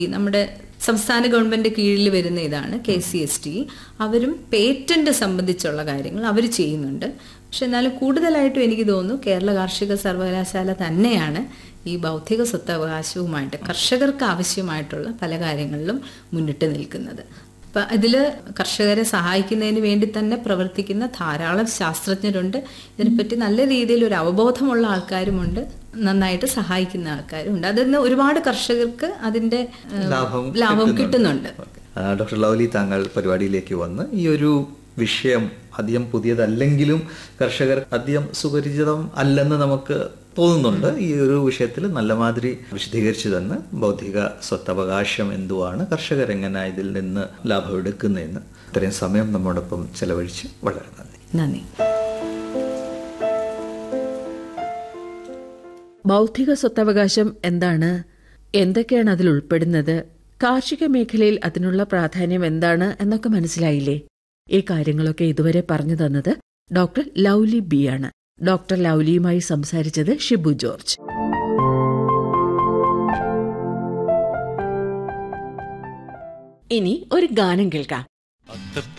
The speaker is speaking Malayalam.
ഈ നമ്മുടെ സംസ്ഥാന ഗവൺമെന്റ് കീഴിൽ വരുന്ന ഇതാണ് കെ സി എസ് ടി അവരും പേറ്റന്റ് സംബന്ധിച്ചുള്ള കാര്യങ്ങൾ അവർ ചെയ്യുന്നുണ്ട് പക്ഷെ എന്നാലും കൂടുതലായിട്ടും എനിക്ക് തോന്നുന്നു കേരള കാർഷിക സർവകലാശാല തന്നെയാണ് ഈ ബൗദ്ധിക സ്വത്തവകാശവുമായിട്ട് കർഷകർക്ക് ആവശ്യമായിട്ടുള്ള പല കാര്യങ്ങളിലും മുന്നിട്ട് നിൽക്കുന്നത് അപ്പം ഇതിൽ കർഷകരെ സഹായിക്കുന്നതിന് വേണ്ടി തന്നെ പ്രവർത്തിക്കുന്ന ധാരാളം ശാസ്ത്രജ്ഞരുണ്ട് ഇതിനെപ്പറ്റി നല്ല രീതിയിൽ ഒരു അവബോധമുള്ള ആൾക്കാരുമുണ്ട് നന്നായിട്ട് സഹായിക്കുന്ന ആൾക്കാരുണ്ട് അതിൽ നിന്ന് ഒരുപാട് കർഷകർക്ക് അതിന്റെ ഏഹ്, ലാഭം ലാഭം കിട്ടുന്നുണ്ട് ആ, ഡോക്ടർ ലൗലി താങ്കൾ പരിപാടിയിലേക്ക് വന്ന് ഈ ഒരു വിഷയം അധികം പുതിയതല്ലെങ്കിലും കർഷകർ അധികം സുപരിചിതം അല്ലെന്ന് നമുക്ക് തോന്നുന്നുണ്ട് ഈ ഒരു വിഷയത്തിൽ നല്ല മാതിരി വിശദീകരിച്ചു തന്ന് ബൗദ്ധിക സ്വത്തവകാശം എന്തുവാണ് കർഷകർ എങ്ങനെ ഇതിൽ നിന്ന് ലാഭം എടുക്കുന്നതെന്ന് ഇത്രയും സമയം നമ്മോടൊപ്പം ചെലവഴിച്ച് വളരെ നന്ദി നന്ദി ബൗദ്ധിക സ്വത്തവകാശം എന്താണ് എന്തൊക്കെയാണ് അതിൽ ഉൾപ്പെടുന്നത് കാർഷിക മേഖലയിൽ അതിനുള്ള പ്രാധാന്യം എന്താണ് എന്നൊക്കെ മനസ്സിലായില്ലേ ഈ കാര്യങ്ങളൊക്കെ ഇതുവരെ പറഞ്ഞു തന്നത് ഡോക്ടർ ലൗലി ബി ആണ് ഡോക്ടർ ലൗലിയുമായി സംസാരിച്ചത് ഷിബു ജോർജ് ഇനി ഒരു ഗാനം കേൾക്കാം